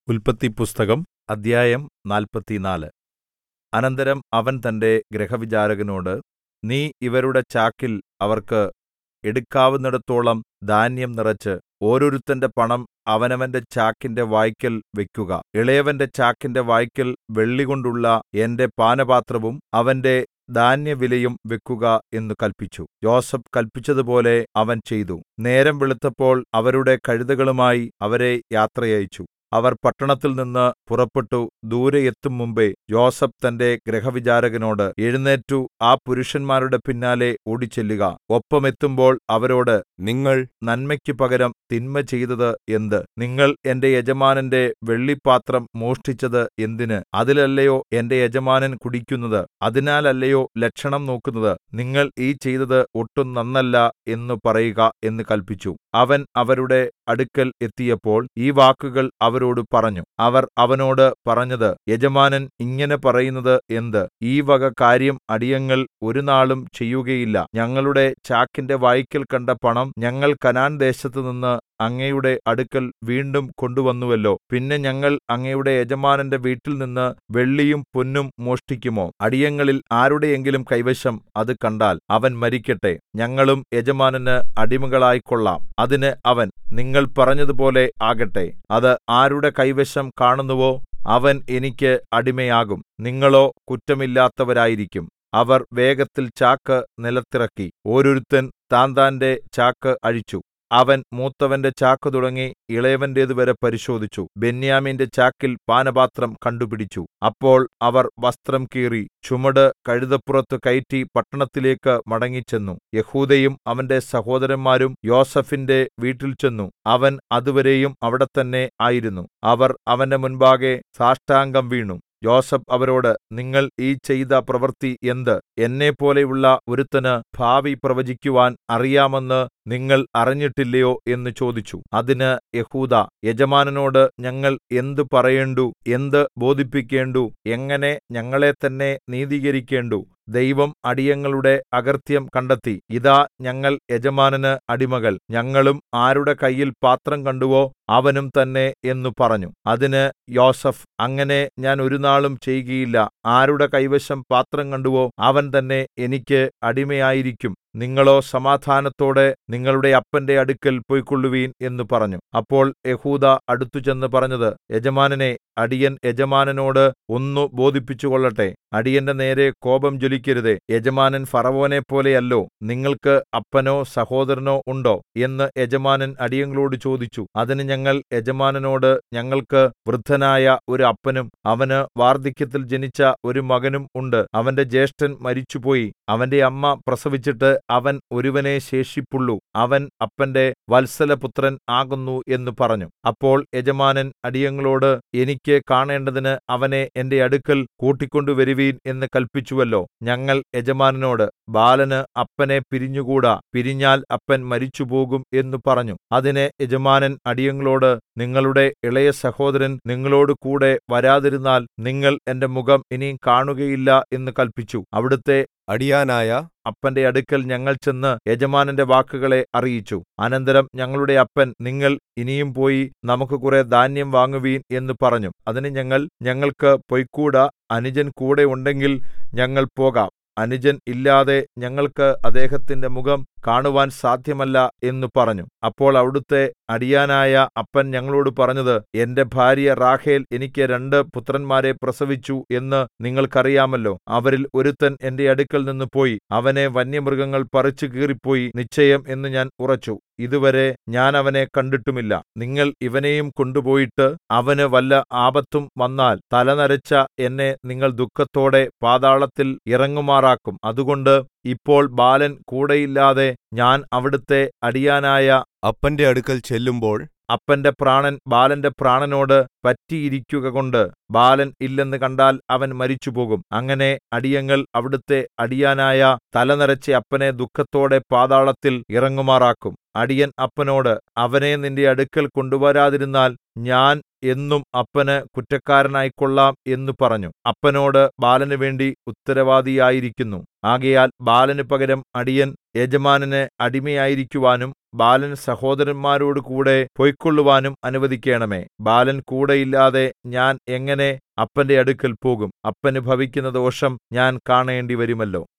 ഉല്പത്തിപ്പുസ്തകം അദ്ധ്യായം നാല്പത്തിനാല് അനന്തരം അവൻ തന്റെ ഗൃഹവിചാരകനോട് നീ ഇവരുടെ ചാക്കിൽ അവർക്ക് എടുക്കാവുന്നിടത്തോളം ധാന്യം നിറച്ച് ഓരോരുത്തന്റെ പണം അവനവന്റെ ചാക്കിന്റെ വായ്ക്കൽ വെക്കുക ഇളയവന്റെ ചാക്കിന്റെ വായ്ക്കൽ വെള്ളികൊണ്ടുള്ള എന്റെ പാനപാത്രവും അവന്റെ ധാന്യവിലയും വെക്കുക എന്നു കല്പിച്ചു യോസേഫ് കല്പിച്ചതുപോലെ അവൻ ചെയ്തു നേരം വെളുത്തപ്പോൾ അവരുടെ കഴുതകളുമായി അവരെ യാത്രയയച്ചു അവർ പട്ടണത്തിൽനിന്ന് പുറപ്പെട്ടു ദൂരെ എത്തും മുമ്പെ യോസേഫ് തന്റെ ഗൃഹവിചാരകനോട് എഴുന്നേറ്റു ആ പുരുഷന്മാരുടെ പിന്നാലെ ഓടിച്ചെല്ലുക ഒപ്പം എത്തുമ്പോൾ അവരോട് നിങ്ങൾ നന്മയ്ക്കു പകരം തിന്മ ചെയ്തത് എന്ത് നിങ്ങൾ എന്റെ യജമാനന്റെ വെള്ളിപ്പാത്രം മോഷ്ടിച്ചത് എന്തിന് അതിലല്ലയോ എന്റെ യജമാനൻ കുടിക്കുന്നത് അതിനാലല്ലയോ ലക്ഷണം നോക്കുന്നത് നിങ്ങൾ ഈ ചെയ്തത് ഒട്ടും നന്നല്ല എന്നു പറയുക എന്ന് കല്പിച്ചു അവൻ അവരുടെ അടുക്കൽ എത്തിയപ്പോൾ ഈ വാക്കുകൾ അവരോട് പറഞ്ഞു അവർ അവനോട് പറഞ്ഞത് യജമാനൻ ഇങ്ങനെ പറയുന്നത് എന്ത് ഈ വക കാര്യം അടിയങ്ങൾ ഒരുനാളും ചെയ്യുകയില്ല ഞങ്ങളുടെ ചാക്കിന്റെ വായ്ക്കൽ കണ്ട പണം ഞങ്ങൾ കനാൻ ദേശത്തുനിന്ന് അങ്ങയുടെ അടുക്കൽ വീണ്ടും കൊണ്ടുവന്നുവല്ലോ പിന്നെ ഞങ്ങൾ അങ്ങയുടെ യജമാനന്റെ വീട്ടിൽനിന്ന് വെള്ളിയും പൊന്നും മോഷ്ടിക്കുമോ അടിയങ്ങളിൽ ആരുടെയെങ്കിലും കൈവശം അത് കണ്ടാൽ അവൻ മരിക്കട്ടെ ഞങ്ങളും യജമാനന് അടിമകളായിക്കൊള്ളാം അതിന് അവൻ നിങ്ങൾ പറഞ്ഞതുപോലെ ആകട്ടെ അത് ആരുടെ കൈവശം കാണുന്നുവോ അവൻ എനിക്ക് അടിമയാകും നിങ്ങളോ കുറ്റമില്ലാത്തവരായിരിക്കും അവർ വേഗത്തിൽ ചാക്ക് നിലത്തിറക്കി ഓരോരുത്തൻ താന്താന്റെ ചാക്ക് അഴിച്ചു അവൻ മൂത്തവന്റെ ചാക്ക് തുടങ്ങി ഇളയവന്റേതുവരെ പരിശോധിച്ചു ബെന്യാമീന്റെ ചാക്കിൽ പാനപാത്രം കണ്ടുപിടിച്ചു അപ്പോൾ അവർ വസ്ത്രം കീറി ചുമട് കഴുതപ്പുറത്ത് കയറ്റി പട്ടണത്തിലേക്ക് മടങ്ങിച്ചെന്നു യെഹൂദയും അവന്റെ സഹോദരന്മാരും യോസേഫിന്റെ വീട്ടിൽ ചെന്നു അവൻ അതുവരെയും അവിടെത്തന്നെ ആയിരുന്നു അവർ അവന്റെ മുൻപാകെ സാഷ്ടാംഗം വീണു യോസേഫ് അവരോട് നിങ്ങൾ ഈ ചെയ്ത പ്രവൃത്തി എന്ത് എന്നെപ്പോലെയുള്ള ഒരുത്തന് ഭാവി പ്രവചിക്കുവാൻ അറിയാമെന്ന് നിങ്ങൾ അറിഞ്ഞിട്ടില്ലയോ എന്ന് ചോദിച്ചു അതിന് യഹൂദാ യജമാനനോട് ഞങ്ങൾ എന്ത് പറയേണ്ടു എന്ത് ബോധിപ്പിക്കേണ്ടു എങ്ങനെ ഞങ്ങളെ തന്നെ നീതീകരിക്കേണ്ടു ദൈവം അടിയങ്ങളുടെ അകൃത്യം കണ്ടെത്തി ഇതാ ഞങ്ങൾ യജമാനന് അടിമകൾ ഞങ്ങളും ആരുടെ കയ്യിൽ പാത്രം കണ്ടുവോ അവനും തന്നെ എന്നു പറഞ്ഞു അതിന് യോസഫ് അങ്ങനെ ഞാൻ ഒരുനാളും ചെയ്യുകയില്ല ആരുടെ കൈവശം പാത്രം കണ്ടുവോ അവൻ തന്നെ എനിക്ക് അടിമയായിരിക്കും നിങ്ങളോ സമാധാനത്തോടെ നിങ്ങളുടെ അപ്പന്റെ അടുക്കൽ പൊയ്ക്കൊള്ളുവീൻ എന്ന് പറഞ്ഞു അപ്പോൾ യഹൂദ അടുത്തുചെന്ന് പറഞ്ഞത് യജമാനനെ അടിയൻ യജമാനനോട് ഒന്നു ബോധിപ്പിച്ചുകൊള്ളട്ടെ അടിയന്റെ നേരെ കോപം ജ്വലിക്കരുതേ യജമാനൻ ഫറവോനെ പോലെയല്ലോ നിങ്ങൾക്ക് അപ്പനോ സഹോദരനോ ഉണ്ടോ എന്ന് യജമാനൻ അടിയങ്ങളോട് ചോദിച്ചു അതിന് ഞങ്ങൾ യജമാനനോട് ഞങ്ങൾക്ക് വൃദ്ധനായ ഒരു അപ്പനും അവന് വാർദ്ധക്യത്തിൽ ജനിച്ച ഒരു മകനും ഉണ്ട് അവന്റെ ജ്യേഷ്ഠൻ മരിച്ചുപോയി അവന്റെ അമ്മ പ്രസവിച്ചിട്ട് അവൻ ഒരുവനെ ശേഷിപ്പുള്ളൂ അവൻ അപ്പന്റെ വത്സലപുത്രൻ ആകുന്നു എന്ന് പറഞ്ഞു അപ്പോൾ യജമാനൻ അടിയങ്ങളോട് എനിക്ക് കാണേണ്ടതിന് അവനെ എന്റെ അടുക്കൽ കൂട്ടിക്കൊണ്ടുവരുവീൻ എന്ന് കൽപ്പിച്ചുവല്ലോ ഞങ്ങൾ യജമാനനോട് ബാലന് അപ്പനെ പിരിഞ്ഞുകൂടാ പിരിഞ്ഞാൽ അപ്പൻ മരിച്ചുപോകും എന്ന് പറഞ്ഞു അതിന് യജമാനൻ അടിയങ്ങളോട് നിങ്ങളുടെ ഇളയ സഹോദരൻ നിങ്ങളോട് കൂടെ വരാതിരുന്നാൽ നിങ്ങൾ എന്റെ മുഖം ഇനി കാണുകയില്ല എന്ന് കൽപ്പിച്ചു അവിടുത്തെ അടിയാനായ അപ്പന്റെ അടുക്കൽ ഞങ്ങൾ ചെന്ന് യജമാനന്റെ വാക്കുകളെ അറിയിച്ചു അനന്തരം ഞങ്ങളുടെ അപ്പൻ നിങ്ങൾ ഇനിയും പോയി നമുക്ക് കുറെ ധാന്യം വാങ്ങുവീൻ എന്ന് പറഞ്ഞു അതിന് ഞങ്ങൾ ഞങ്ങൾക്ക് പൊയ്ക്കൂടാ അനുജൻ കൂടെ ഉണ്ടെങ്കിൽ ഞങ്ങൾ പോകാം അനുജൻ ഇല്ലാതെ ഞങ്ങൾക്ക് അദ്ദേഹത്തിന്റെ മുഖം കാണുവാൻ സാധ്യമല്ല എന്ന് പറഞ്ഞു അപ്പോൾ അവിടുത്തെ അടിയാനായ അപ്പൻ ഞങ്ങളോട് പറഞ്ഞത് എന്റെ ഭാര്യ റാഹേൽ എനിക്ക് രണ്ട് പുത്രന്മാരെ പ്രസവിച്ചു എന്ന് നിങ്ങൾക്കറിയാമല്ലോ അവരിൽ ഒരുത്തൻ എന്റെ അടുക്കൽ നിന്ന് പോയി അവനെ വന്യമൃഗങ്ങൾ പറിച്ചു കീറിപ്പോയി നിശ്ചയം എന്ന് ഞാൻ ഉറച്ചു ഇതുവരെ ഞാൻ അവനെ കണ്ടിട്ടുമില്ല നിങ്ങൾ ഇവനെയും കൊണ്ടുപോയിട്ട് അവന് വല്ല ആപത്തും വന്നാൽ തലനരച്ച എന്നെ നിങ്ങൾ ദുഃഖത്തോടെ പാതാളത്തിൽ ഇറങ്ങുമാറാക്കും അതുകൊണ്ട് ഇപ്പോൾ ബാലൻ കൂടെയില്ലാതെ ഞാൻ അവിടുത്തെ അടിയാനായ അപ്പന്റെ അടുക്കൽ ചെല്ലുമ്പോൾ അപ്പന്റെ പ്രാണൻ ബാലന്റെ പ്രാണനോട് പറ്റിയിരിക്കുകകൊണ്ട് ബാലൻ ഇല്ലെന്ന് കണ്ടാൽ അവൻ മരിച്ചുപോകും അങ്ങനെ അടിയങ്ങൾ അവിടുത്തെ അടിയാനായ തലനരച്ച അപ്പനെ ദുഃഖത്തോടെ പാതാളത്തിൽ ഇറങ്ങുമാറാക്കും അടിയൻ അപ്പനോട് അവനെ നിന്റെ അടുക്കൽ കൊണ്ടുവരാതിരുന്നാൽ ഞാൻ എന്നും അപ്പന് കുറ്റക്കാരനായിക്കൊള്ളാം എന്നു പറഞ്ഞു അപ്പനോട് ബാലനു വേണ്ടി ഉത്തരവാദിയായിരിക്കുന്നു ആകയാൽ ബാലനു പകരം അടിയൻ യജമാനന് അടിമയായിരിക്കുവാനും ബാലൻ സഹോദരന്മാരോടുകൂടെ പൊയ്ക്കൊള്ളുവാനും അനുവദിക്കേണമേ ബാലൻ കൂടെ ഇല്ലാതെ ഞാൻ എങ്ങനെ അപ്പന്റെ അടുക്കൽ പോകും അപ്പന് ഭവിക്കുന്ന ദോഷം ഞാൻ കാണേണ്ടിവരുമല്ലോ